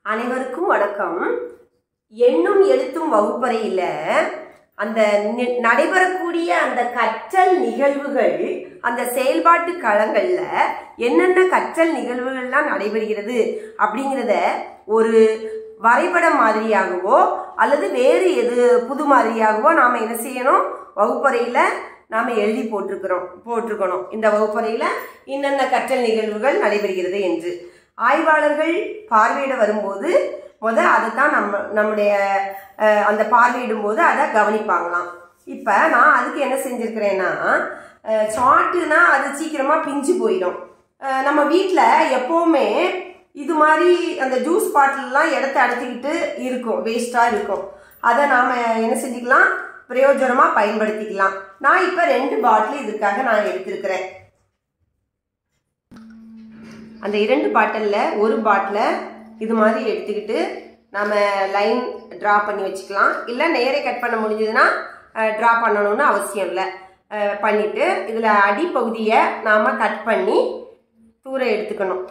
அனைவருக்கும் வணக்கம் எண்ணும் எழுத்தும் வகுப்பறையில் அந்த நி- நடைபெறக்கூடிய அந்த கற்றல் நிகழ்வுகள் அந்த செயல்பாட்டு களங்கள்ல என்னென்ன கற்றல் நிகழ்வுகள்லாம் நடைபெறுகிறது அப்படிங்கிறத ஒரு வரைபடம் மாதிரியாகவோ அல்லது வேறு எது புது மாதிரியாகவோ நாம் என்ன செய்யணும் வகுப்பறையில் நாம் எழுதி போட்டிருக்கிறோம் போட்டிருக்கணும் இந்த வகுப்பறையில் இன்னென்ன கற்றல் நிகழ்வுகள் நடைபெறுகிறது என்று ஆய்வாளர்கள் பார்வையிட வரும்போது முத அதை தான் நம்ம நம்முடைய அஹ், அந்த பார்வையிடும் போது அதை கவனிப்பாங்களாம் இப்போ நான் அதுக்கு என்ன செஞ்சுருக்கிறேன்னா சார்ட்டுனா அது சீக்கிரமாக பிஞ்சு போயிடும் அஹ், நம்ம வீட்டில் எப்போவுமே இது மாதிரி அந்த ஜூஸ் பாட்டிலெலாம் இடத்த அடைச்சிக்கிட்டு இருக்கும் வேஸ்ட்டாக இருக்கும் அதை நாம் என்ன செஞ்சுக்கலாம் பிரயோஜனமாக பயன்படுத்திக்கலாம் நான் இப்போ ரெண்டு பாட்டில் இதுக்காக நான் எடுத்திருக்கிறேன் அந்த இரண்டு பாட்டிலில் ஒரு பாட்டிலை இது மாதிரி எடுத்துக்கிட்டு நம்ம லைன் ட்ரா பண்ணி வச்சுக்கலாம் இல்லை நேரே கட் பண்ண முடிஞ்சதுன்னா ட்ரா பண்ணணும்னு அவசியம் இல்லை அஹ், பண்ணிட்டு இதில் அடிப்பகுதியை நாம் கட் பண்ணி தூர எடுத்துக்கணும்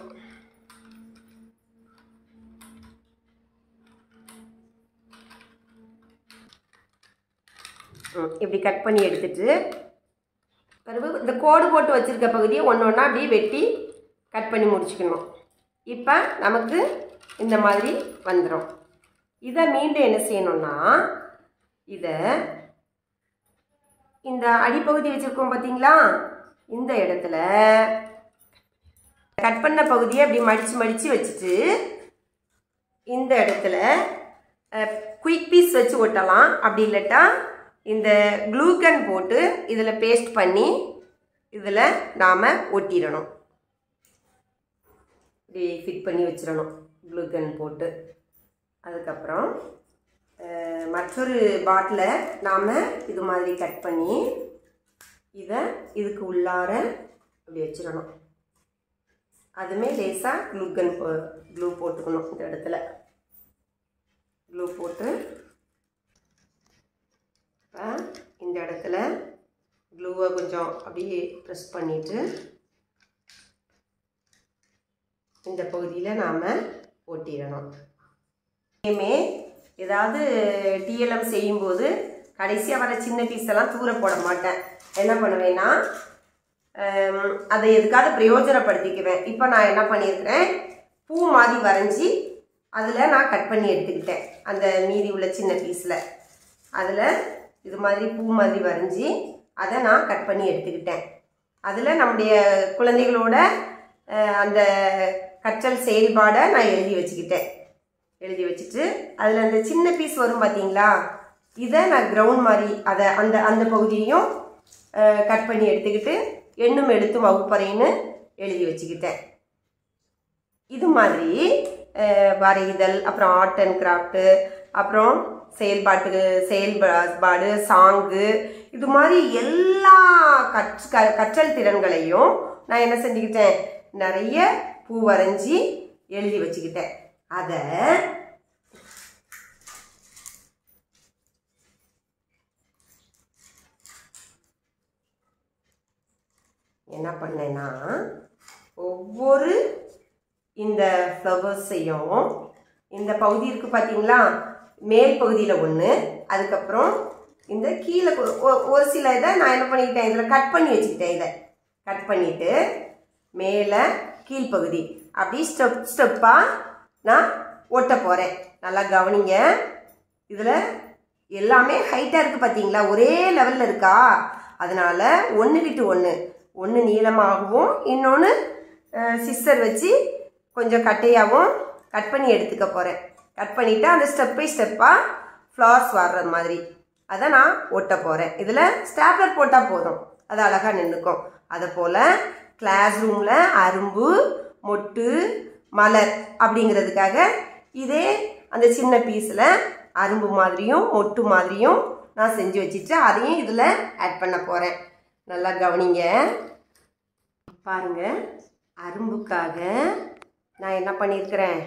ம், இப்படி கட் பண்ணி எடுத்துட்டு பிறகு இந்த கோடு போட்டு வச்சிருக்க பகுதியை ஒன்று ஒன்றா அப்படியே வெட்டி கட் பண்ணி முடிச்சுக்கணும் இப்போ நமக்கு இந்த மாதிரி வந்துடும் இதை மீண்டும் என்ன செய்யணும்னா இதை இந்த அடிப்பகுதி வச்சுருக்கோம் பார்த்தீங்களா இந்த இடத்துல கட் பண்ண பகுதியை அப்படி மடித்து மடித்து வச்சுட்டு இந்த இடத்துல குயிக் பீஸ் வச்சு ஒட்டலாம் அப்படி இல்லாட்டா இந்த க்ளூகன் போட்டு இதில் பேஸ்ட் பண்ணி இதில் நாம் ஒட்டிடணும் இப்படி ஃபிட் பண்ணி வச்சிடணும் க்ளூகன் போட்டு அதுக்கப்புறம் அஹ், மற்றொரு பாட்டிலை நாம் இது மாதிரி கட் பண்ணி இதை இதுக்கு உள்ளார இப்படி வச்சிடணும் அதுமே லேசாக க்ளூகன் போ க்ளூ போட்டுக்கணும் இந்த இடத்துல க்ளூ போட்டு இப்போ இந்த இடத்துல க்ளூவை கொஞ்சம் அப்படியே ப்ரெஸ் பண்ணிவிட்டு இந்த பகுதியில் நாம் ஒட்டிடணும் எப்பயுமே ஏதாவது டிஎல்எம் செய்யும்போது கடைசியாக வர சின்ன பீஸ் எல்லாம் தூர போட மாட்டேன் என்ன பண்ணுவேன்னா ஹம், அதை எதுக்காவது பிரயோஜனப்படுத்திக்குவேன் இப்போ நான் என்ன பண்ணியிருக்கிறேன் பூ மாதிரி வரைஞ்சி அதில் நான் கட் பண்ணி எடுத்துக்கிட்டேன் அந்த மீதி உள்ள சின்ன பீஸில் அதில் இது மாதிரி பூ மாதிரி வரைஞ்சி அதை நான் கட் பண்ணி எடுத்துக்கிட்டேன் அதில் நம்முடைய குழந்தைகளோட அஹ், அந்த கற்றல் செயல்பாடை நான் எழுதி வச்சுக்கிட்டேன் எழுதி வச்சுட்டு அதில் அந்த சின்ன பீஸ் வரும் பார்த்தீங்களா இதை நான் கிரவுண்ட் மாதிரி அதை அந்த அந்த பகுதியையும் கட் பண்ணி எடுத்துக்கிட்டு எண்ணும் எழுத்தும் வகுப்பறைன்னு எழுதி வச்சுக்கிட்டேன் இது மாதிரி அஹ், வரைதல் அப்புறம் ஆர்ட் அண்ட் கிராஃப்ட்டு அப்புறம் செயல்பாட்டு செயல்பாடு சாங்கு இது மாதிரி எல்லா கற் க- கற்றல் திறன்களையும் நான் என்ன செஞ்சுக்கிட்டேன் நிறைய பூ வரைஞ்சி எழுதி வச்சுக்கிட்டேன் அதை என்ன பண்ணேன்னா ஒவ்வொரு இந்த ஃப்ளவர்ஸையும் இந்த பகுதி இருக்குது பார்த்தீங்களா மேல் பகுதியில் ஒன்று அதுக்கப்புறம் இந்த கீழே கொ- ஒ- ஒரு சில இதை நான் என்ன பண்ணிக்கிட்டேன் இதில் கட் பண்ணி வச்சுக்கிட்டேன் இதை கட் பண்ணிவிட்டு மேலே கீழ்ப்பகுதி அப்படி ஸ்டெப் ஸ்டெப்பாக நான் ஓட்ட போகிறேன் நல்லா கவனிங்க இதில் எல்லாமே ஹைட்டாக இருக்குது பார்த்தீங்களா ஒரே லெவலில் இருக்கா அதனால் ஒன்று விட்டு ஒன்று ஒன்று நீளமாகவும் இன்னொன்று சிஸ்டர் வச்சு கொஞ்சம் கட்டையாகவும் கட் பண்ணி எடுத்துக்க போகிறேன் கட் பண்ணிவிட்டு அந்த ஸ்டெப் பை ஸ்டெப்பாக ஃப்ளவர்ஸ் வர்ற மாதிரி அதை நான் ஒட்ட போகிறேன் இதில் ஸ்டாப்லர் போட்டால் போதும் அது அழகாக நின்றுக்கும் அதை போல் கிளாஸ் ரூமில் அரும்பு மொட்டு மலர் அப்படிங்கிறதுக்காக இதே அந்த சின்ன பீஸில் அரும்பு மாதிரியும் மொட்டு மாதிரியும் நான் செஞ்சு வச்சுட்டு அதையும் இதில் ஆட் பண்ண போகிறேன் நல்லா கவனிங்க பாருங்க அரும்புக்காக நான் என்ன பண்ணியிருக்கிறேன்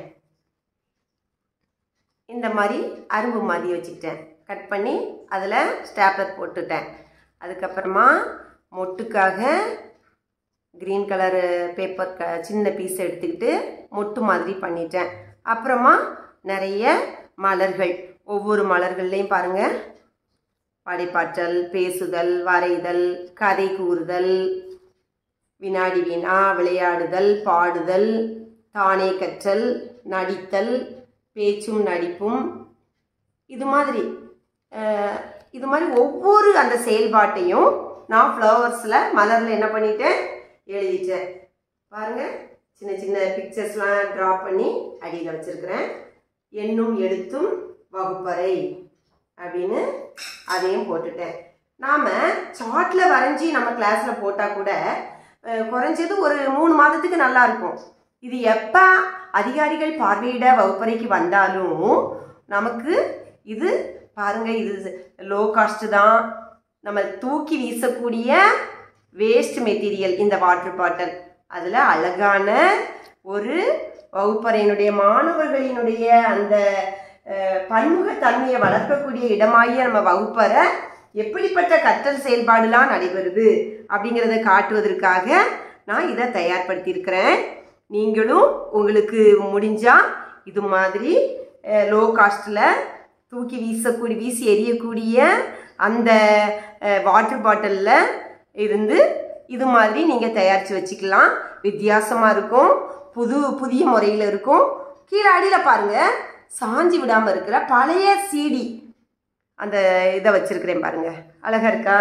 இந்த மாதிரி அரும்பு மாதிரி வச்சுக்கிட்டேன் கட் பண்ணி அதில் ஸ்டாப்லர் போட்டுட்டேன் அதுக்கப்புறமா மொட்டுக்காக க்ரீன் கலரு பேப்பர் க சின்ன பீஸ் எடுத்துக்கிட்டு மொட்டு மாதிரி பண்ணிட்டேன் அப்புறமா நிறைய மலர்கள் ஒவ்வொரு மலர்கள்லையும் பாருங்க படைப்பாற்றல் பேசுதல் வரைதல் கதை கூறுதல் வினாடி வினா விளையாடுதல் பாடுதல் தானே கற்றல் நடித்தல் பேச்சும் நடிப்பும் இது மாதிரி அஹ், இது மாதிரி ஒவ்வொரு அந்த செயல்பாட்டையும் நான் ஃப்ளவர்ஸில் மலரில் என்ன பண்ணிட்டேன் எழுதிட்டேன் பாருங்க சின்ன சின்ன பிக்சர்ஸ்லாம் ட்ரா பண்ணி அடியில் வச்சிருக்கிறேன் எண்ணும் எழுத்தும் வகுப்பறை அப்படின்னு அதையும் போட்டுட்டேன் நாம் சார்ட்டில் வரைஞ்சி நம்ம கிளாஸில் போட்டால் கூட அஹ், குறைஞ்சது ஒரு மூணு மாதத்துக்கு நல்லா இருக்கும் இது எப்போ அதிகாரிகள் பார்வையிட வகுப்பறைக்கு வந்தாலும் நமக்கு இது பாருங்க இது லோ காஸ்ட் தான் நம்ம தூக்கி வீசக்கூடிய வேஸ்ட் மெட்டீரியல் இந்த வாட்டர் பாட்டில் அதில் அழகான ஒரு வகுப்பறையினுடைய மாணவர்களினுடைய அந்த அஹ், பன்முகத்தன்மையை வளர்க்கக்கூடிய இடமாகிய நம்ம வகுப்பறை எப்படிப்பட்ட கற்றல் செயல்பாடுலாம் நடைபெறுது அப்படிங்கிறத காட்டுவதற்காக நான் இதை தயார்படுத்தியிருக்கிறேன் நீங்களும் உங்களுக்கு முடிஞ்சா இது மாதிரி லோ காஸ்ட்டில் தூக்கி வீசக்கூடிய வீசி எறியக்கூடிய அந்த வாட்டர் பாட்டிலில் இருந்து இது மாதிரி நீங்கள் தயாரித்து வச்சுக்கலாம் வித்தியாசமாக இருக்கும் புது புதிய முறையில் இருக்கும் கீழே அடியில் பாருங்கள் சாஞ்சி விடாமல் இருக்கிற பழைய சீடி அந்த இதை வச்சிருக்கிறேன் பாருங்க அழகா இருக்கா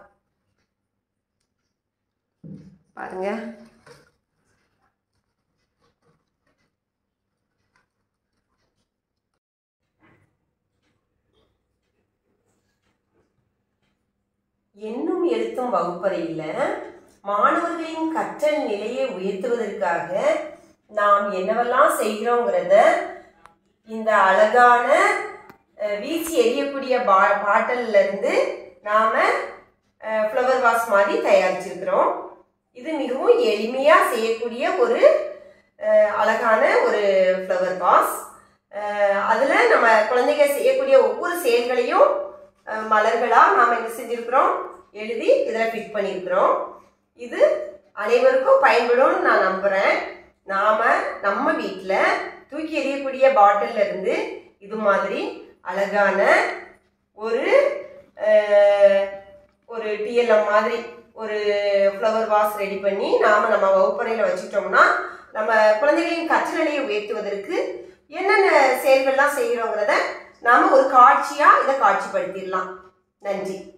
பாருங்க எண்ணும் எழுத்தும் வகுப்பறையில் மாணவர்களின் கற்றல் நிலையை உயர்த்துவதற்காக நாம் என்னவெல்லாம் செய்கிறோங்கிறத இந்த அழகான அஹ், வீசி எறியக்கூடிய பா பாட்டல்ல இருந்து நாம ஃப்ளவர் வாஸ் மாதிரி தயாரிச்சிருக்கிறோம் இது மிகவும் எளிமையா செய்யக்கூடிய ஒரு அஹ், அழகான ஒரு ஃப்ளவர் வாஸ் அதுல நம்ம குழந்தைங்க செய்யக்கூடிய ஒவ்வொரு செயல்களையும் அஹ், மலர்களா நாம என்ன செஞ்சிருக்கிறோம் எழுதி இதில் ஃபிட் பண்ணியிருக்கிறோம் இது அனைவருக்கும் பயன்படும்னு நான் நம்புறேன் நாம நம்ம வீட்டில் தூக்கி எறியக்கூடிய பாட்டில்ல இருந்து இது மாதிரி அழகான ஒரு அஹ், ஒரு டிஎல்எம் மாதிரி ஒரு ஃப்ளவர் வாஸ் ரெடி பண்ணி நாம நம்ம வகுப்பறையில் வச்சுட்டோம்னா நம்ம குழந்தைகளின் கற்றலையை உயர்த்துவதற்கு என்னென்ன செயல்கள்லாம் செய்கிறோங்கிறத நாம ஒரு காட்சியா இதை காட்சிப்படுத்திடலாம் நன்றி